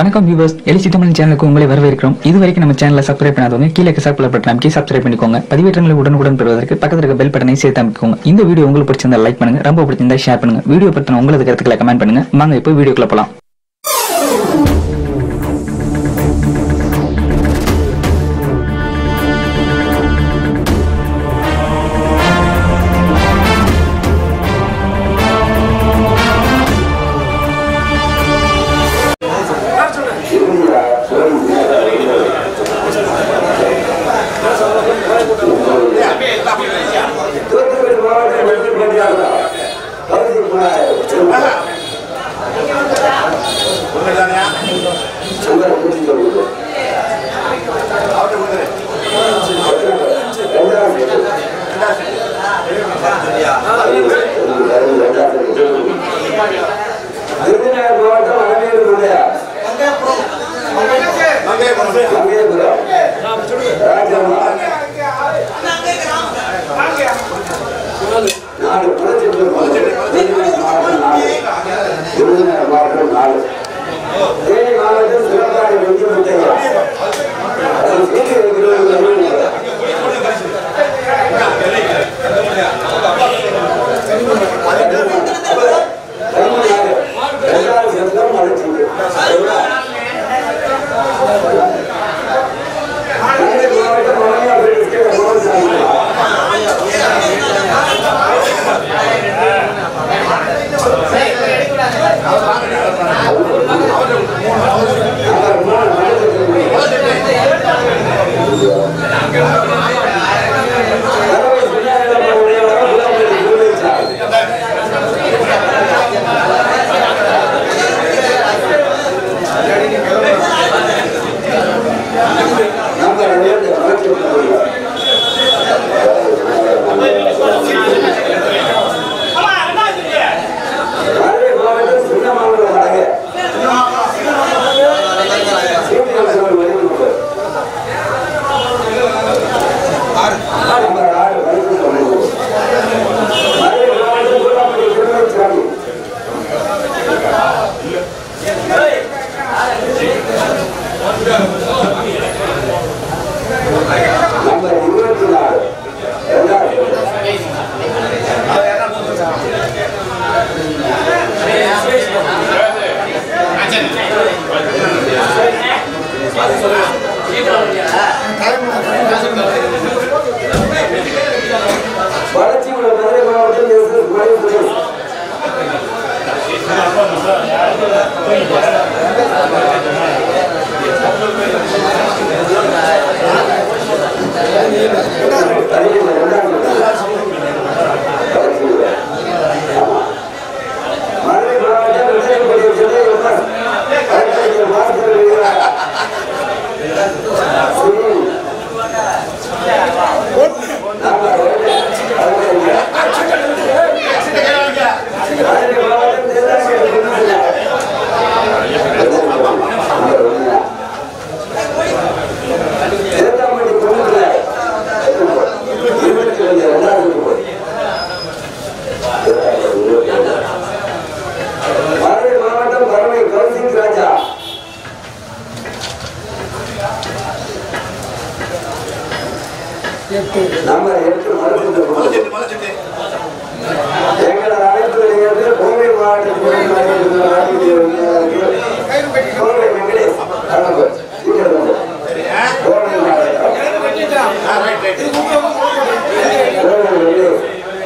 வணக்கம் வியூவர்ஸ் எலிசி தமிழ் சேனலுக்கு உங்களை வரவேற்கிறோம் இது வரைக்கும் நம்ம சேனலை சப்ஸ்கிரைப் பண்ணாதவங்க கீழே சப்ஸ்கிரைப் பட்டன் அமைக்கி சப்ஸ்கிரைப் பண்ணிக்கோங்க பதிவேற்றங்களை உடனுக்குடன் பெறுவதற்கு பக்கத்தில் இருக்க பெல் பட்டனை சேர்த்து அமைக்கோங்க இந்த வீடியோ உங்களுக்கு பிடிச்சிருந்தா லைக் பண்ணுங்க ரொம்ப பிடிச்சிருந்தா ஷேர் பண்ணுங்க வீடியோ பத்தின உங்களது கருத்துக்களை கமெண்ட் பண்ணுங்க வாங்க இப்போ வீடியோக்குள்ள போலாம் தூத்துக்குடி மாவட்ட வெற்றி போட்டியாளர் பகுதி சுந்தர பூச்சி சொல்லுங்க விருதுநகர் மாவட்டம் அனவேலுடைய மங்கையபுரம் ராஜம்மா நாலு குளத்திற்கு மாவட்டம் நாலு விருதுநகர் மாவட்டம் நாலு தேனி மாவட்டம் சிவகாரி வெற்றி முத்தையா அது சீட்டு இருக்கிறவங்க பதிமூணாயிரம் ரெண்டாவது சத்தம் அழைச்சிங்க மாவட்டம் மலையாள மோகன் நம்பர் இருபத்தி நாலு ரெண்டாயிரம் வளர்ச்சி உள்ள மதுரை மாவட்டம் எஸ் எஸ் மணிபுரம் மதுரை மாவட்டம் விஜயபுரி சிலை எம்எஸ் கலைஞர் மாஸ்டர் வீரர் சுனில் மதுரை மாவட்டம் பறவை கௌசிக் ராஜா நம்பர் எட்டு மறுத்து எங்கள் அனைத்து இளைஞர்கள் கோவை மாவட்டத்தில் கோவை வெங்கடேஷ் கணவர் சீக்கிரம் வந்து. கோவை மாவட்டம் கோவை வெங்கடேஷ்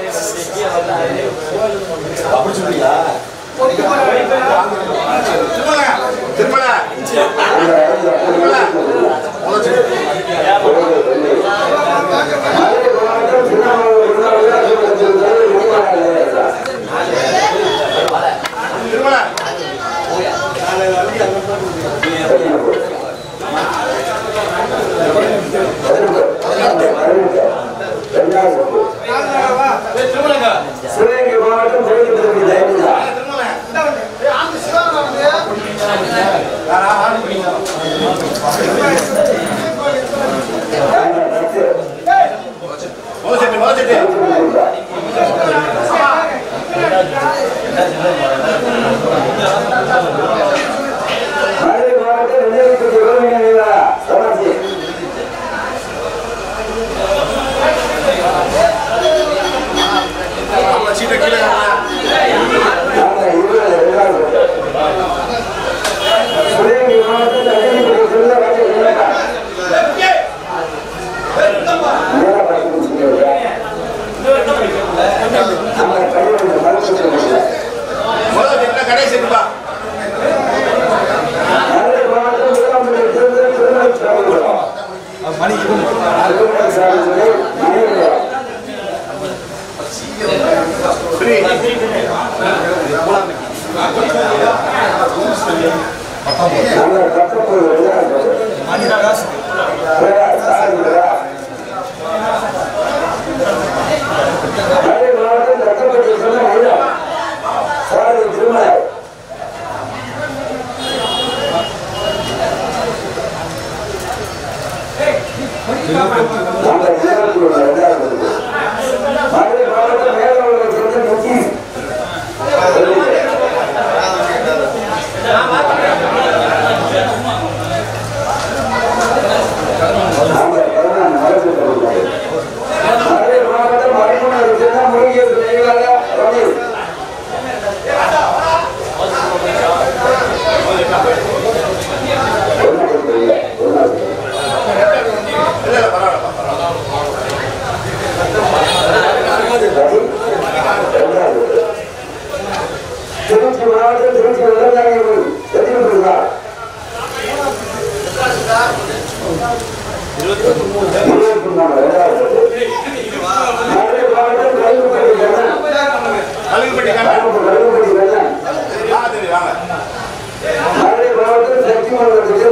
அந்த இடத்துல கோவை வெங்கடேஷ் மதுரை மாவட்டம் திருவண்ணாமலை சிவகங்கை மாவட்டம் கோயிலுக்கு ஜெயலலிதா மதுரை நாங்கள் பத்தொன்பது விளையாட்டு மதுரை மாவட்டம் தக்கப்பட்டி சொன்ன மயிலா சாரதி திருமலை நாங்கள் இருபத்தி ஒன்று ரெண்டாயிரத்தி மதுரை மாவட்டம் மேலவர்களை சேர்ந்த முக்கிய நாங்கள் பதினான்கு மரபு கொண்டுள்ளோம். மதுரை மாவட்டம் மறைமுனை சேர்ந்த முருகேசு நெய்வாளர் ரமேஷ் திருச்சி மாவட்டம் திருச்சி விவசாயிகள் வெற்றி பெறுகிறார் இருபத்தி மூணு இரண்டாவது மதுரை மாவட்டம் கல்விப்பட்டி கண்ணன் கழுகுப்பட்டி கல்விப்பட்டி கண்ணன் வாங்க மதுரை மாவட்டம் சக்தி மண்டலத்துக்கு